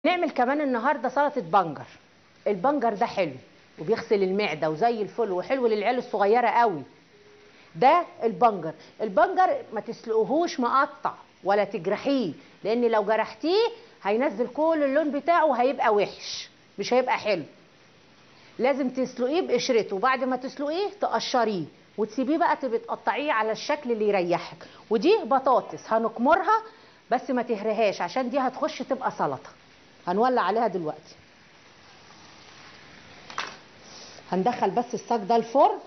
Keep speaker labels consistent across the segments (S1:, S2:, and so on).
S1: نعمل كمان النهارده سلطه بنجر البنجر ده حلو وبيغسل المعده وزي الفل وحلو للعيال الصغيره قوي ده البنجر البنجر ما تسلقوهوش مقطع ولا تجرحيه لان لو جرحتيه هينزل كل اللون بتاعه وهيبقى وحش مش هيبقى حلو لازم تسلقيه بقشرته وبعد ما تسلقيه تقشريه وتسيبيه بقى تبقى تقطعيه على الشكل اللي يريحك ودي بطاطس هنكمرها بس ما تهريهاش عشان دي هتخش تبقى سلطه هنولع عليها دلوقتي هندخل بس الصاج ده الفرن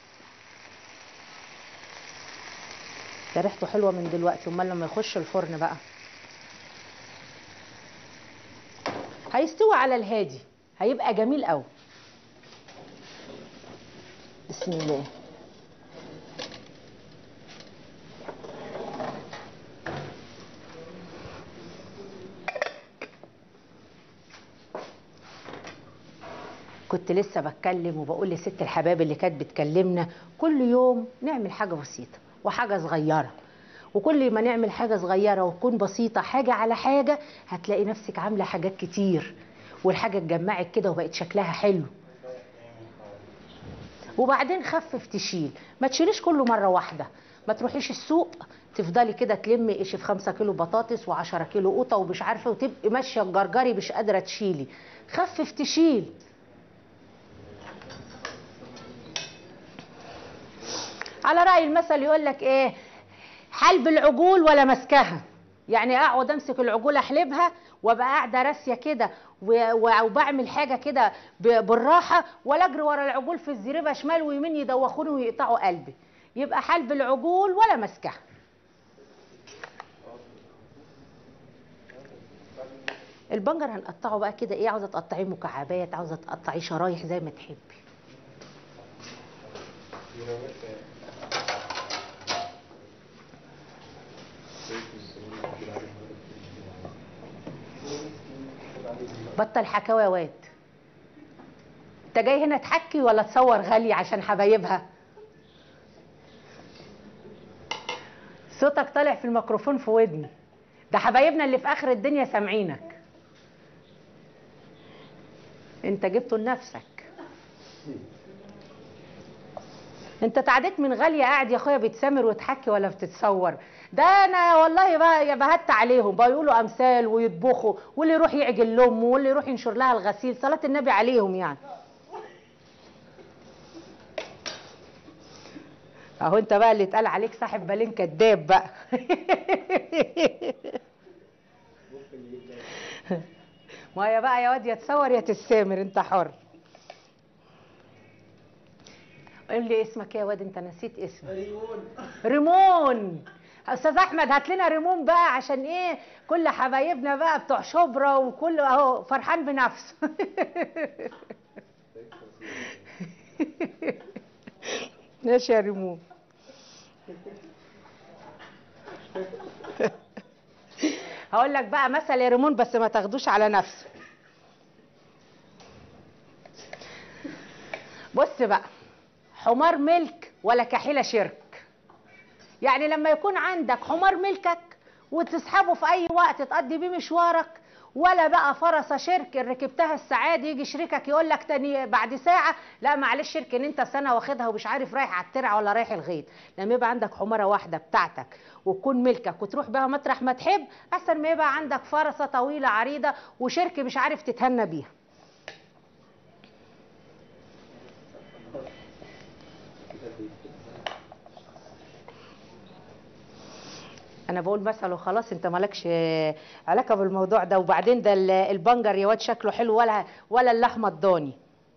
S1: ده ريحته حلوه من دلوقتي امال لما يخش الفرن بقى هيستوي على الهادي هيبقى جميل قوي بسم الله كنت لسه بتكلم وبقول لست الحباب اللي كانت بتكلمنا كل يوم نعمل حاجه بسيطه وحاجه صغيره وكل ما نعمل حاجه صغيره وتكون بسيطه حاجه على حاجه هتلاقي نفسك عامله حاجات كتير والحاجه اتجمعت كده وبقت شكلها حلو وبعدين خفف تشيل ما تشيليش كله مره واحده ما تروحيش السوق تفضلي كده تلمي قش في 5 كيلو بطاطس و10 كيلو قوطه ومش عارفه وتبقي ماشيه تجرجري مش قادره تشيلي خفف تشيل على رأي المثل يقول لك ايه حلب العجول ولا مسكها يعني اقعد امسك العجول احلبها وابقى قاعده راسيه كده و- و- وبعمل حاجه كده ب- بالراحه ولا اجري ورا العجول في الزريبه شمال ويمين يدوخوني ويقطعوا قلبي يبقى حلب العجول ولا مسكها البنجر هنقطعه بقى كده ايه عاوزه تقطعيه مكعبات عاوزه تقطعيه شرايح زي ما تحبي بطل حكاوي يا واد انت جاي هنا تحكي ولا تصور غالي عشان حبايبها صوتك طالع في الميكروفون في ودني ده حبايبنا اللي في اخر الدنيا سامعينك انت جبته لنفسك انت تعديت من غاليه قاعد يا اخويا بتسامر وتحكي ولا بتتصور ده انا والله بقى يا بهت عليهم بقى يقولوا امثال ويطبخوا واللي يروح يعجل لامه واللي يروح ينشر لها الغسيل صلاه النبي عليهم يعني اهو انت بقى اللي اتقال عليك صاحب بالين كداب بقى ما هي بقى يا واد يا تصور يا تسامر انت حر قول لي اسمك ايه يا واد انت نسيت اسمك ريمون ريمون استاذ احمد هات لنا ريمون بقى عشان ايه كل حبايبنا بقى بتوع شبرا وكل اهو فرحان بنفسه ماشي يا ريمون هقول لك بقى مثل يا ريمون بس ما تاخدوش على نفسه بص بقى حمار ملك ولا كحيله شرك يعني لما يكون عندك حمار ملكك وتسحبه في اي وقت تقضي بيه مشوارك ولا بقى فرسه شرك اللي ركبتها الساعه دي يجي شريكك يقول لك تاني بعد ساعه لا معلش شرك ان انت سنه واخدها ومش عارف رايح على الترعه ولا رايح الغيط لما يبقى عندك حماره واحده بتاعتك وتكون ملكك وتروح بها مطرح ما تحب احسن ما يبقى عندك فرسه طويله عريضه وشرك مش عارف تتهنى بيها انا بقول مثل وخلاص انت مالكش علاقه بالموضوع ده وبعدين ده ال- البنجر يا واد شكله حلو ولا ولا اللحمه الضاني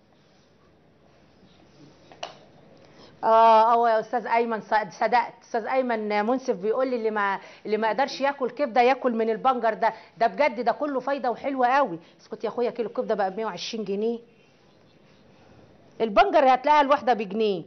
S1: اه اه يا استاذ ايمن ص- صدقت استاذ ايمن منصف بيقول لي اللي ما اللي ما يقدرش ياكل كبده ياكل من البنجر ده ده بجد ده كله فايده وحلوه قوي اسكت يا اخويا كيلو الكبده بقى ب 120 جنيه البنجر هتلاقيها الواحده بجنيه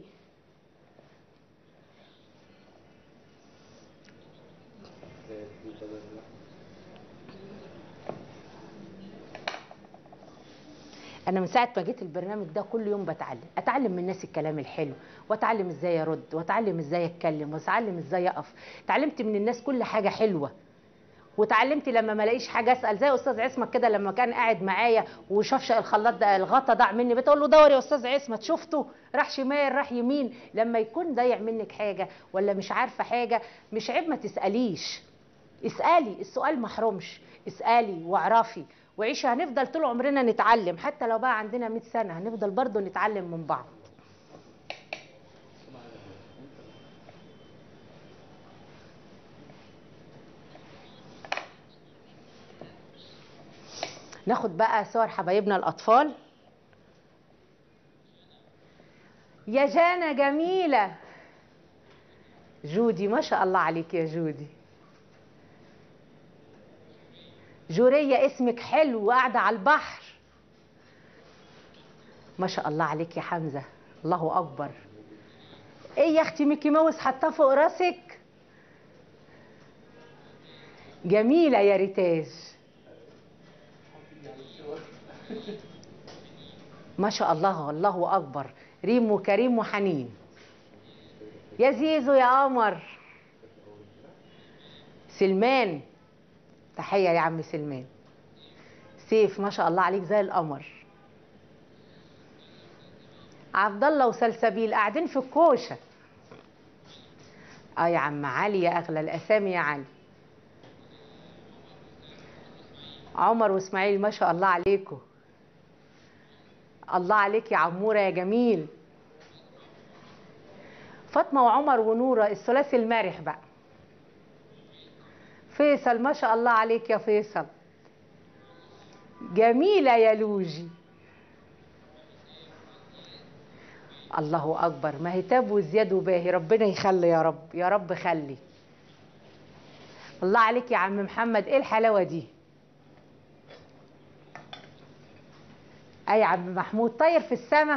S1: انا من ساعه ما جيت البرنامج ده كل يوم بتعلم اتعلم من الناس الكلام الحلو واتعلم ازاي ارد واتعلم ازاي اتكلم واتعلم ازاي اقف اتعلمت من الناس كل حاجه حلوه وتعلمت لما ما الاقيش حاجه اسال زي استاذ عصمت كده لما كان قاعد معايا وشاف الخلاط ده الغطا ضاع مني بتقول له دور يا استاذ عصمت شفته راح شمال راح يمين لما يكون ضايع منك حاجه ولا مش عارفه حاجه مش عيب ما تساليش اسالي السؤال محرومش اسالي واعرفي وعيشي هنفضل طول عمرنا نتعلم حتى لو بقى عندنا 100 سنه هنفضل برضه نتعلم من بعض ناخد بقى صور حبايبنا الاطفال يا جانا جميله جودي ما شاء الله عليك يا جودي جورية اسمك حلو وقاعدة على البحر ما شاء الله عليك يا حمزة الله أكبر ايه يا اختي ميكي ماوس حطاه فوق راسك جميلة يا ريتاج ما شاء الله الله أكبر ريم وكريم وحنين يا زيزو يا قمر سلمان تحية يا عم سلمان سيف ما شاء الله عليك زي القمر عبد الله وسلسبيل قاعدين في الكوشه اه يا عم علي يا اغلى الاسامي يا علي عمر واسماعيل ما شاء الله عليكم الله عليك يا عموره يا جميل فاطمه وعمر ونوره الثلاثي المرح بقى فيصل ما شاء الله عليك يا فيصل جميلة يا لوجي الله أكبر مهتاب وزياد وباهي ربنا يخلي يا رب يا رب خلي الله عليك يا عم محمد ايه الحلاوة دي اي يا عم محمود طاير في السماء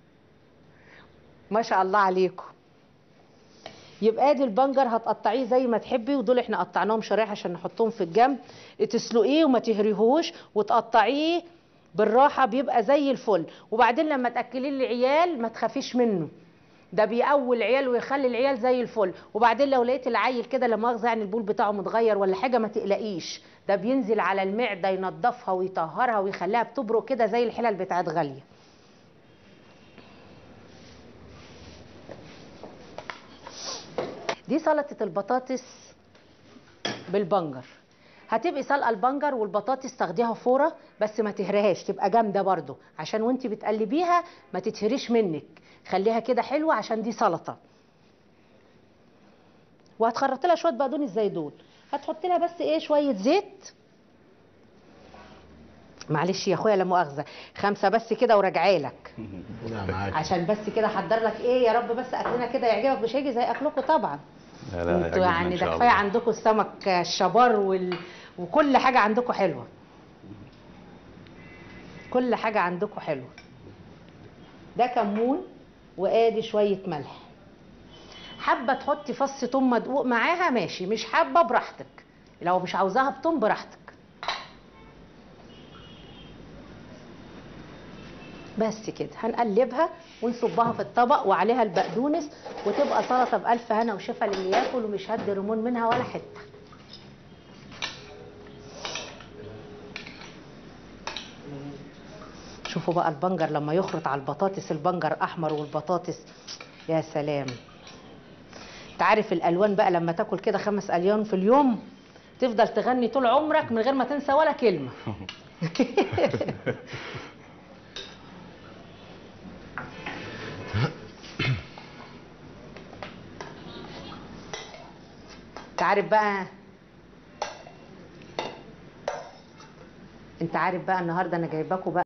S1: ما شاء الله عليكم يبقى ادي البنجر هتقطعيه زي ما تحبي ودول احنا قطعناهم شرايح عشان نحطهم في الجنب تسلقيه وما تهريهوش وتقطعيه بالراحه بيبقى زي الفل وبعدين لما تاكليه العيال ما تخافيش منه ده بيقوي العيال ويخلي العيال زي الفل وبعدين لو لقيت العيل كده لا مؤاخذه يعني البول بتاعه متغير ولا حاجه ما تقلقيش ده بينزل على المعده ينضفها ويطهرها ويخليها بتبرق كده زي الحلل بتاعت غاليه دي سلطة البطاطس بالبنجر هتبقي سلقه البنجر والبطاطس تاخديها فوره بس ما تهريهاش تبقى جامده برضو عشان وانت بتقلبيها ما تتهريش منك خليها كده حلوه عشان دي سلطه وهتخرطي لها شويه بقدونس زيتون هتحطي لها بس ايه شويه زيت معلش يا اخويا لا مؤاخذه خمسه بس كده وراجعه لك
S2: لا معاك
S1: عشان بس كده احضر لك ايه يا رب بس اكلنا كده يعجبك مش هيجي زي اكلكم طبعا
S3: لا لا
S1: انتوا
S3: يعجبنا
S1: يعني
S3: إن
S1: ده
S3: شاء
S1: كفايه
S3: الله.
S1: عندكم السمك الشبار وال... وكل حاجه عندكم حلوه كل حاجه عندكم حلوه ده كمون وادي شويه ملح حابه تحطي فص توم مدقوق معاها ماشي مش حابه براحتك لو مش عاوزاها بتوم براحتك بس كده هنقلبها ونصبها في الطبق وعليها البقدونس وتبقى سلطه بألف هنا وشفا للي ياكل ومش هدي رمون منها ولا حته شوفوا بقى البنجر لما يخرط على البطاطس البنجر احمر والبطاطس يا سلام تعرف الالوان بقى لما تاكل كده خمس اليان في اليوم تفضل تغني طول عمرك من غير ما تنسى ولا كلمه انت عارف بقى انت عارف بقى النهارده انا جايباكوا بقى